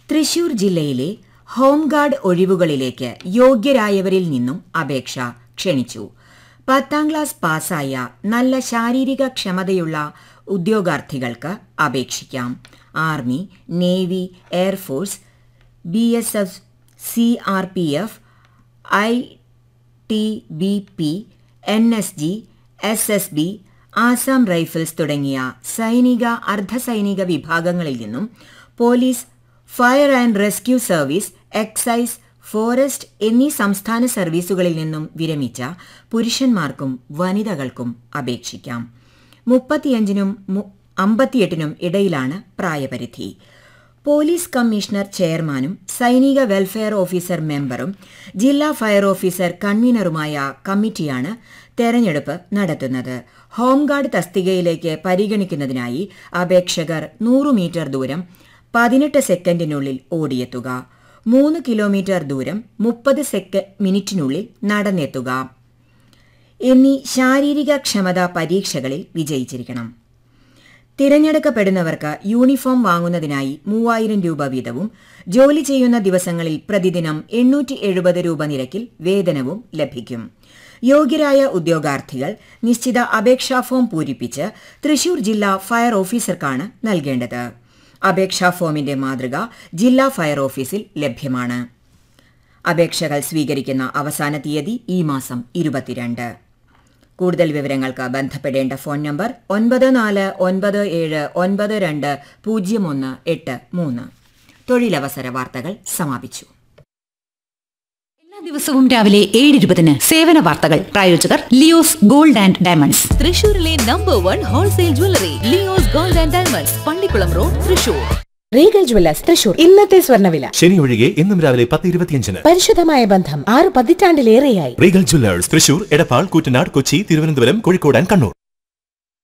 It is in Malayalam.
തൃശൂർ ജില്ലയിലെ ഹോംഗാർഡ് ഒഴിവുകളിലേക്ക് യോഗ്യരായവരിൽ നിന്നും അപേക്ഷ ക്ഷണിച്ചു പത്താം ക്ലാസ് പാസ്സായ നല്ല ശാരീരിക ക്ഷമതയുള്ള ഉദ്യോഗാർത്ഥികൾക്ക് അപേക്ഷിക്കാം army navy air force B S F C R P F I T B P N S G S S B Assam rifles തുടങ്ങിയ സൈനിക അർദ്ധസൈനിക വിഭാഗങ്ങളിൽ നിന്നും police fire and rescue service excise forest എന്നീ സംസ്ഥാന സർവീസുകളിൽ നിന്നും വിരമിച്ച പുരുഷന്മാർക്കും വനിതകൾക്കും അപേക്ഷിക്കാം മുപ്പത്തിയഞ്ചിനും മു- അമ്പത്തിയെട്ടിനും ഇടയിലാണ് പ്രായപരിധി പോലീസ് കമ്മീഷണർ ചെയർമാനും സൈനിക വെൽഫെയർ ഓഫീസർ മെമ്പറും ജില്ലാ ഫയർ ഓഫീസർ കൺവീനറുമായ കമ്മിറ്റിയാണ് തെരഞ്ഞെടുപ്പ് നടത്തുന്നത് ഹോംഗാർഡ് തസ്തികയിലേക്ക് പരിഗണിക്കുന്നതിനായി അപേക്ഷകർ നൂറ് മീറ്റർ ദൂരം പതിനെട്ട് സെക്കൻഡിനുള്ളിൽ ഓടിയെത്തുക മൂന്ന് കിലോമീറ്റർ ദൂരം മുപ്പത് സെക്ക മിനിറ്റിനുള്ളിൽ നടന്നെത്തുക എന്നീ ശാരീരിക ക്ഷമതാ പരീക്ഷകളിൽ വിജയിച്ചിരിക്കണം തിരഞ്ഞെടുക്കപ്പെടുന്നവർക്ക് യൂണിഫോം വാങ്ങുന്നതിനായി മൂവായിരം രൂപ വീതവും ജോലി ചെയ്യുന്ന ദിവസങ്ങളിൽ പ്രതിദിനം എണ്ണൂറ്റി എഴുപത് രൂപ നിരക്കിൽ വേതനവും ലഭിക്കും യോഗ്യരായ ഉദ്യോഗാർത്ഥികൾ നിശ്ചിത അപേക്ഷാ ഫോം പൂരിപ്പിച്ച് തൃശൂർ ജില്ലാ ഫയർ ഓഫീസർക്കാണ് നൽകേണ്ടത് അപേക്ഷാ ഫോമിന്റെ മാതൃക ജില്ലാ ഫയർ ഓഫീസിൽ ലഭ്യമാണ് അപേക്ഷകൾ സ്വീകരിക്കുന്ന അവസാന തീയതി ഈ മാസം ഇരുപത്തിരണ്ട് കൂടുതൽ വിവരങ്ങൾക്ക് ബന്ധപ്പെടേണ്ട ഫോൺ നമ്പർ ഒൻപത് നാല് ഒൻപത് ഏഴ് ഒൻപത് രണ്ട് പൂജ്യം ഒന്ന് എട്ട് മൂന്ന് തൊഴിലവസര വാർത്തകൾ സമാപിച്ചു എല്ലാ ദിവസവും രാവിലെ ഏഴ് ഇരുപതിന് സേവന വാർത്തകൾ പ്രായോജകർ ലിയോസ് ഗോൾഡ് ആൻഡ് ഡയമണ്ട്സ് തൃശൂരിലെ number one wholesale jewellery Leo's gold and diamonds Pallikulam road Thrissur Regal jewellers Thrissur ഇന്നത്തെ സ്വർണ്ണവില ശനി ഒഴികെ എന്നും രാവിലെ പത്ത് ഇരുപത്തിയഞ്ചിന് പരിശുദ്ധമായ ബന്ധം ആറ് പതിറ്റാണ്ടിലേറെയായി Regal jewellers Thrissur Edappal Koottanad Kochi Thiruvananthapuram Kozhikode and Kannur